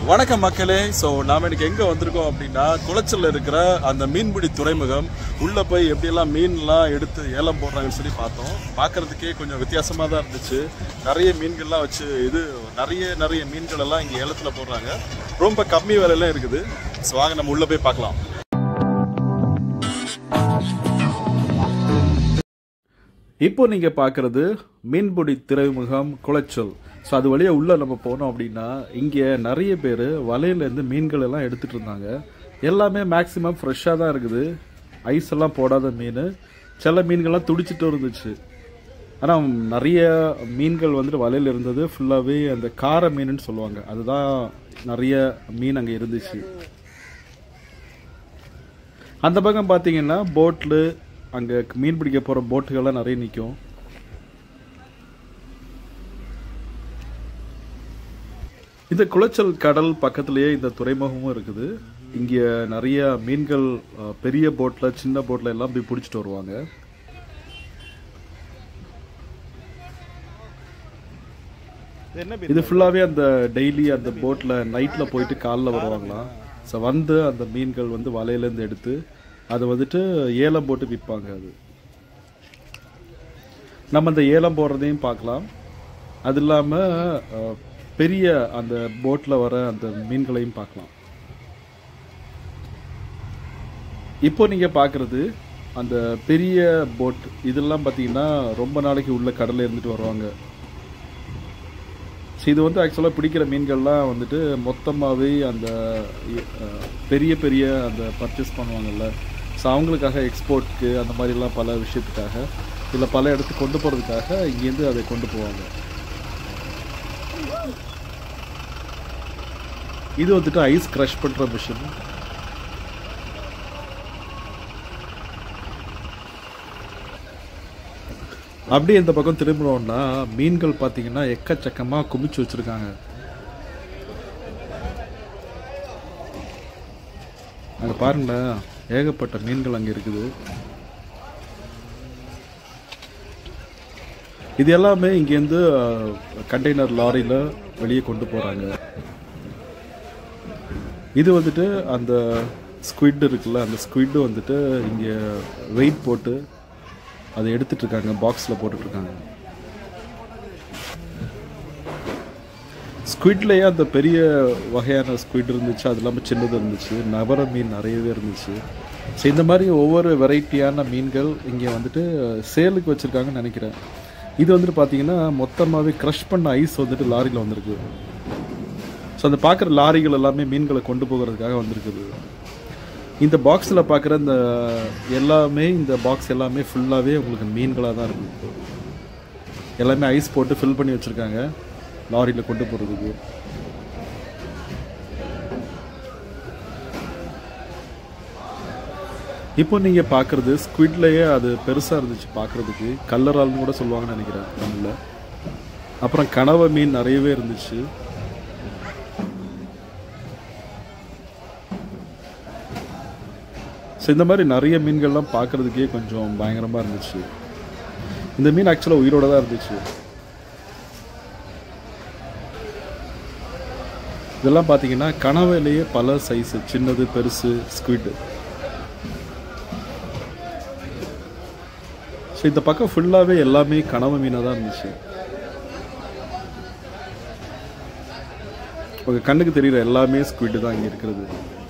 வணக்கம் மக்களே ஸோ நாம இன்னைக்கு எங்க வந்திருக்கோம் அப்படின்னா குளச்சல்ல இருக்கிற அந்த மீன்பிடி துறைமுகம் உள்ள போய் எப்படியெல்லாம் மீன்லாம் எடுத்து ஏலம் போடுறாங்கன்னு சொல்லி பார்த்தோம் பார்க்கறதுக்கே கொஞ்சம் வித்தியாசமா தான் இருந்துச்சு நிறைய மீன்கள்லாம் வச்சு இது நிறைய நிறைய மீன்கள் எல்லாம் இங்க ஏலத்துல போடுறாங்க ரொம்ப கம்மி விலையில இருக்குது ஸோ வாங்க நம்ம உள்ள போய் பார்க்கலாம் இப்போ நீங்க பார்க்கறது மீன்பிடி துறைமுகம் குளச்சல் ஸோ அது வழியா உள்ள நம்ம போனோம் அப்படின்னா இங்க நிறைய பேர் வலையில இருந்து மீன்கள் எல்லாம் எடுத்துட்டு இருந்தாங்க எல்லாமே மேக்சிமம் ஃப்ரெஷ்ஷாக தான் இருக்குது ஐஸ் எல்லாம் போடாத மீன் சில மீன்கள்லாம் துடிச்சிட்டு இருந்துச்சு ஆனால் நிறைய மீன்கள் வந்துட்டு வலையில் இருந்தது ஃபுல்லாகவே அந்த கார மீனுன்னு சொல்லுவாங்க அதுதான் நிறைய மீன் அங்கே இருந்துச்சு அந்த பக்கம் பார்த்தீங்கன்னா போட்டில் அங்கே மீன் பிடிக்க போகிற போட்டுகள்லாம் நிறைய நிற்கும் இந்த குளச்சல் கடல் பக்கத்துலேயே இந்த துறைமுகமும் இருக்குது இங்கே நிறைய மீன்கள் அஹ், பெரிய போட்டில் சின்ன போட்டில் எல்லாம் போய் பிடிச்சிட்டு வருவாங்க இது ஃபுல்லாகவே அந்த டெய்லி அந்த போட்டில் நைட்டில் போயிட்டு காலைல வருவாங்களாம் ஸோ வந்து அந்த மீன்கள் வந்து வலையிலேருந்து எடுத்து அதை வந்துட்டு ஏலம் போட்டு விற்பாங்க அது நம்ம அந்த ஏலம் போடுறதையும் பார்க்கலாம் அது இல்லாமல் பெரிய அந்த போட்டில் வர அந்த மீன்களையும் பார்க்கலாம் இப்போ நீங்கள் பார்க்குறது அந்த பெரிய போட் இதெல்லாம் பார்த்தீங்கன்னா ரொம்ப நாளைக்கு உள்ள கடல்ல இருந்துட்டு வருவாங்க ஸோ இது வந்து ஆக்சுவலாக பிடிக்கிற மீன்கள்லாம் வந்துட்டு மொத்தமாகவே அந்த அஹ், பெரிய பெரிய அந்த பர்ச்சேஸ் பண்ணுவாங்கல்ல ஸோ அவங்களுக்காக எக்ஸ்போர்ட்க்கு அந்த மாதிரிலாம் பல விஷயத்துக்காக இல்லை பல இடத்துக்கு கொண்டு போகிறதுக்காக இங்கேருந்து அதை கொண்டு போவாங்க இது வந்துட்டு ஐஸ் க்ரஷ் பண்ணுற மிஷின் அப்படியே இந்த பக்கம் திரும்பினோம்னா மீன்கள் பார்த்தீங்கன்னா எக்கச்சக்கமாக குமிச்சு வச்சிருக்காங்க அங்கே பாருங்களேன் ஏகப்பட்ட மீன்கள் அங்கே இருக்குது இது எல்லாமே இங்கேருந்து கண்டெய்னர் லாரியில் வெளியே கொண்டு போகிறாங்க இது வந்துட்டு அந்த ஸ்குவிட் இருக்குல்ல அந்த ஸ்குவிட் வந்துட்டு இங்கே வெயிட் போட்டு அதை எடுத்துட்டு இருக்காங்க பாக்ஸில் போட்டுட்டு இருக்காங்க ஸ்குவிட்லேயே அந்த பெரிய வகையான ஸ்குவிட் இருந்துச்சு அது இல்லாமல் சின்னது இருந்துச்சு நவர மீன் நிறையவே இருந்துச்சு ஸோ இந்த மாதிரி ஒவ்வொரு வெரைட்டியான மீன்கள் இங்கே வந்துட்டு சேலுக்கு வச்சுருக்காங்கன்னு நினைக்கிறேன் இது வந்துட்டு பார்த்தீங்கன்னா மொத்தமாகவே க்ரஷ் பண்ண ஐஸ் வந்துட்டு லாரியில் வந்திருக்கு ஸோ அந்த பார்க்குற லாரிகள் எல்லாமே மீன்களை கொண்டு போகிறதுக்காக வந்திருக்குது இந்த பாக்ஸில் பார்க்குற இந்த எல்லாமே இந்த பாக்ஸ் எல்லாமே ஃபுல்லாகவே உங்களுக்கு மீன்களாக தான் இருக்குது எல்லாமே ஐஸ் போட்டு ஃபில் பண்ணி வச்சுருக்காங்க லாரியில் கொண்டு போகிறதுக்கு இப்போ நீங்கள் பார்க்குறது ஸ்குவிட்லேயே அது பெருசாக இருந்துச்சு பார்க்குறதுக்கு கல்லறால்னு கூட சொல்லுவாங்கன்னு நினைக்கிறேன் தமிழில் அப்புறம் கனவ மீன் நிறையவே இருந்துச்சு ஸோ இந்த மாதிரி நிறைய மீன்கள்லாம் பார்க்குறதுக்கே கொஞ்சம் பயங்கரமாக இருந்துச்சு இந்த மீன் ஆக்சுவலாக உயிரோட தான் இருந்துச்சு இதெல்லாம் பார்த்தீங்கன்னா கனவையிலேயே பல சைஸு சின்னது பெருசு ஸ்குவிட் ஸோ இந்த பக்கம் ஃபுல்லாகவே எல்லாமே கனவு மீனாக தான் இருந்துச்சு உங்கள் கண்ணுக்கு தெரியுற எல்லாமே ஸ்குவிட் தான் இங்கே இருக்கிறது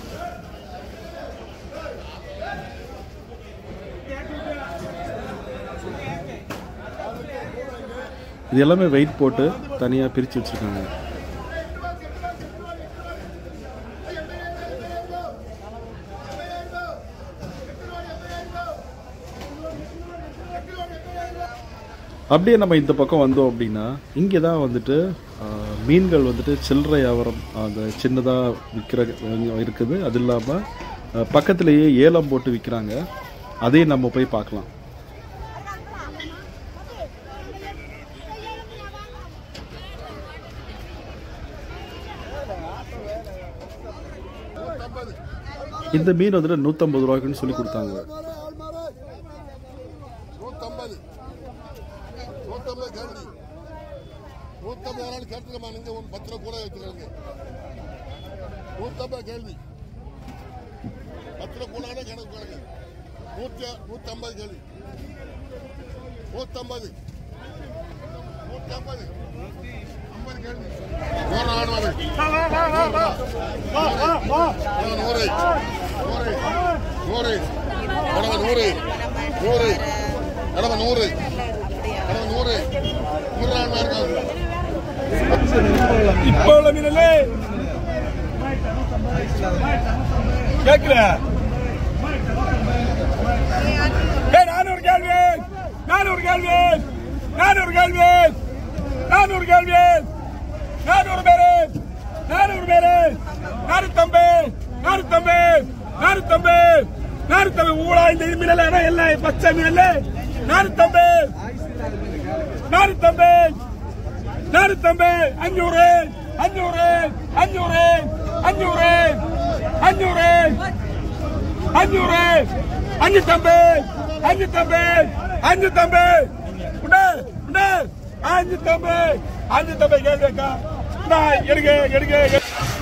இது எல்லாமே வெயிட் போட்டு தனியாக பிரித்து வச்சுருக்காங்க அப்படியே நம்ம இந்த பக்கம் வந்தோம் அப்படின்னா இங்கே தான் வந்துட்டு ஆஹ், மீன்கள் வந்துட்டு சில்லறை வியாபாரம் அந்த சின்னதாக விற்கிற இருக்குது அது இல்லாமல் பக்கத்துலேயே ஏலம் போட்டு விற்கிறாங்க அதையும் நம்ம போய் பார்க்கலாம் இந்த மீன் வந்துட்டு நூற்றம்பது ரூபாய்க்குன்னு சொல்லி கொடுத்தாங்க நூத்தம்பது நூத்தம்பது கேள்வி நூத்தம்பது நாள் கேட்டுக்கமா நீங்க ஒரு பத்து ரூபா கூட வச்சுக்கிறது நூற்றம்பது கேள்வி பத்துல கூடாத கணக்கு கணக்கு நூற்றி நூற்றம்பது கேள்வி நூற்றம்பது நூற்றம்பது ஐம்பது கேள்வி நூறு ஆடுவது நூறு நூறு நூறு கடமை நூறு நூறு கடமை நூறு கடமை நூறு நூறு ஆடுவா இருக்காது இப்ப உள்ள மீனலே கேட்கல ஏய் நானூறு கேள்வி நானூறு கேள்வி நானூறு கேள்வி நானூறு கேள்வி நானூறு பேரு நானூறு பேரு நானூத்தம்பது நானூத்தம்பது நானூத்தம்பது நானூத்தம்பது ஊழா இந்த மீனல இல்லை பச்சை மீனல்ல நானூத்தம்பது நானூத்தம்பது நானூத்தம்பது அஞ்சூறு அஞ்சூறு அஞ்சூறு அஞ்சூறு அஞ்சூறு அஞ்சூறு அஞ்சூத்தம்பது அஞ்சூத்தம்பது அஞ்சூத்தம்பது உண்டு உண்டு அஞ்சூத்தம்பது அஞ்சூத்தம்பது கேள்விக்கா எடுங்க எடுங்க எடுங்க.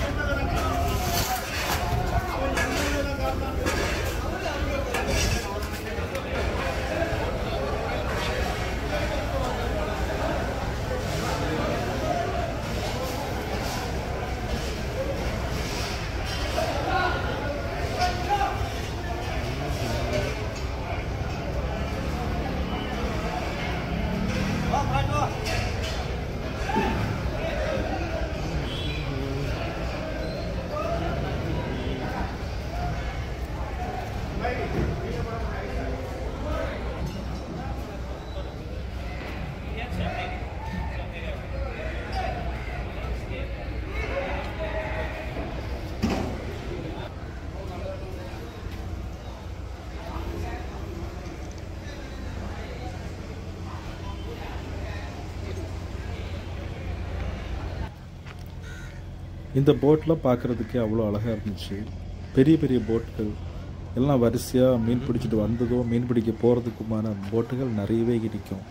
இந்த போட்லாம் பார்க்குறதுக்கே அவ்வளோ அழகாக இருந்துச்சு பெரிய பெரிய போட்டுகள் எல்லாம் வரிசையாக மீன் பிடிச்சிட்டு வந்ததும் மீன் பிடிக்க போகிறதுக்குமான போட்டுகள் நிறையவே நிற்கும்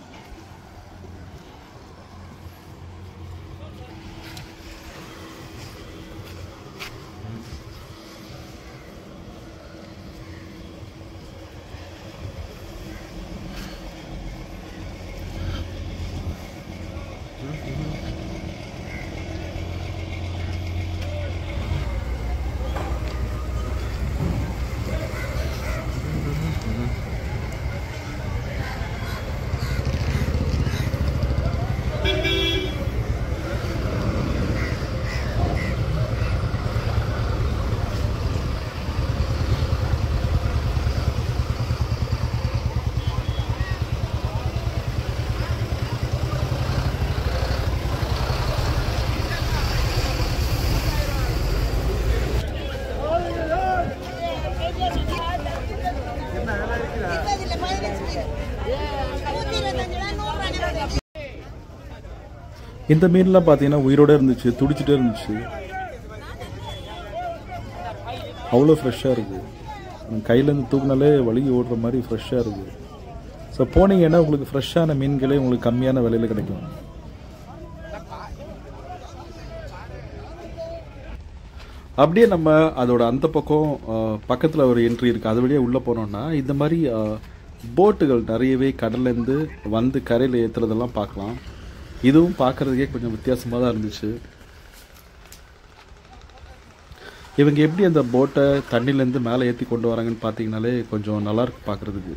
இந்த மீன்லாம் பார்த்தீங்கன்னா உயிரோட இருந்துச்சு துடிச்சிட்டே இருந்துச்சு அவ்வளோ ஃப்ரெஷ்ஷாக இருக்குது கையிலேருந்து தூக்குனாலே வழுகி ஓடுற மாதிரி ஃப்ரெஷ்ஷாக இருக்குது ஸோ போனீங்கன்னா உங்களுக்கு ஃப்ரெஷ்ஷான மீன்களே உங்களுக்கு கம்மியான விலையில் கிடைக்கும் அப்படியே நம்ம அதோட அந்த பக்கம் பக்கத்தில் ஒரு என்ட்ரி இருக்குது அது வழியாக உள்ளே போனோம்னா இந்த மாதிரி போட்டுகள் நிறையவே கடல்லேருந்து வந்து கரையில் ஏற்றுறதெல்லாம் பார்க்கலாம் இதுவும் பார்க்குறதுக்கே கொஞ்சம் வித்தியாசமாக தான் இருந்துச்சு இவங்க எப்படி அந்த போட்டை தண்ணிலேருந்து மேலே ஏற்றி கொண்டு வராங்கன்னு பார்த்தீங்கனாலே கொஞ்சம் நல்லா இருக்கு பார்க்குறதுக்கு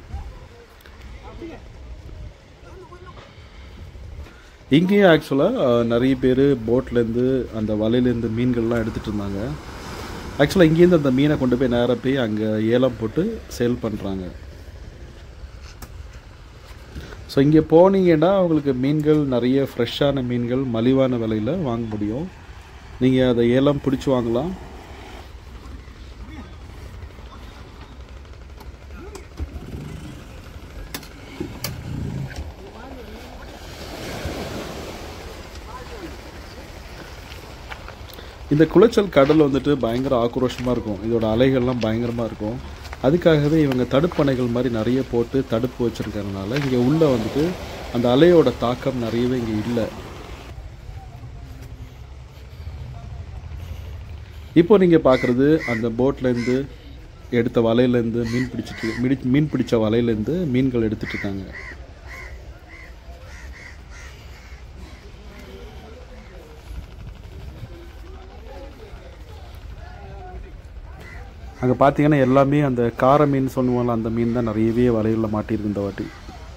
இங்கேயும் ஆக்சுவலாக நிறைய பேர் போட்லேருந்து அந்த வலையிலேருந்து மீன்கள்லாம் எடுத்துகிட்டு இருந்தாங்க ஆக்சுவலாக இங்கேருந்து அந்த மீனை கொண்டு போய் நேராக போய் அங்கே ஏலம் போட்டு சேல் பண்ணுறாங்க ஸோ இங்கே போனீங்கன்னா உங்களுக்கு மீன்கள் நிறைய ஃப்ரெஷ்ஷான மீன்கள் மலிவான விலையில் வாங்க முடியும் நீங்கள் அதை ஏலம் பிடிச்சி வாங்கலாம் இந்த குளச்சல் கடல் வந்துட்டு பயங்கர ஆக்ரோஷமாக இருக்கும் இதோட அலைகள்லாம் பயங்கரமாக இருக்கும் அதுக்காகவே இவங்க தடுப்பணைகள் மாதிரி நிறைய போட்டு தடுப்பு வச்சுருக்கறதுனால இங்கே உள்ளே வந்துட்டு அந்த அலையோட தாக்கம் நிறையவே இங்கே இல்லை இப்போ நீங்கள் பார்க்குறது அந்த போட்லேருந்து எடுத்த வலையிலேருந்து மீன் பிடிச்சிட்டு மிடி மீன் பிடிச்ச வலையிலேருந்து மீன்கள் எடுத்துட்டு இருக்காங்க அங்கே பார்த்தீங்கன்னா எல்லாமே அந்த கார மீன் சொல்லுவோம்ல அந்த மீன் தான் நிறையவே வலையில் மாட்டியிருக்கு இந்த வாட்டி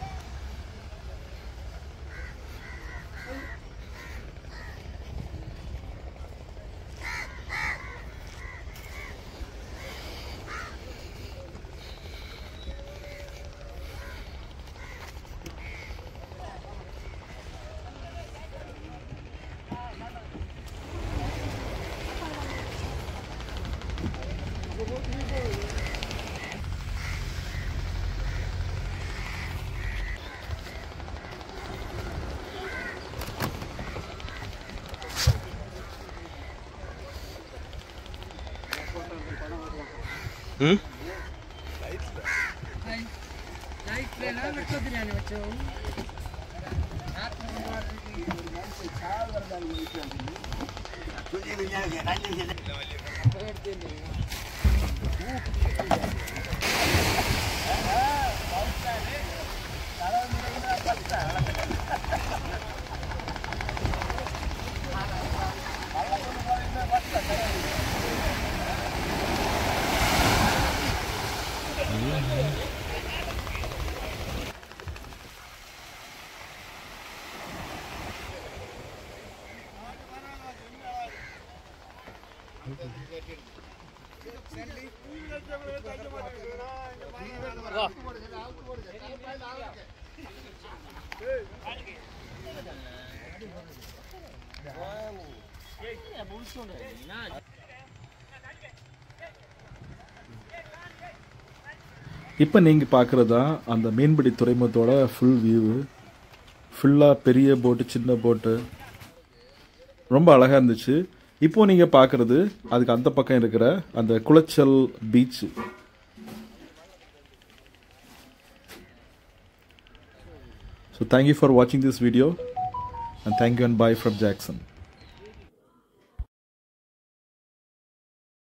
இப்போ நீங்கள் பார்க்குறது தான் அந்த மீன்பிடி துறைமுகத்தோட ஃபுல் வியூ ஃபுல்லாக பெரிய போட்டு சின்ன போட்டு ரொம்ப அழகாக இருந்துச்சு இப்போ நீங்கள் பார்க்குறது அதுக்கு அந்த பக்கம் இருக்கிற அந்த Kolachel beach so thank you for வாட்சிங் this video and thank you and bye from Jackson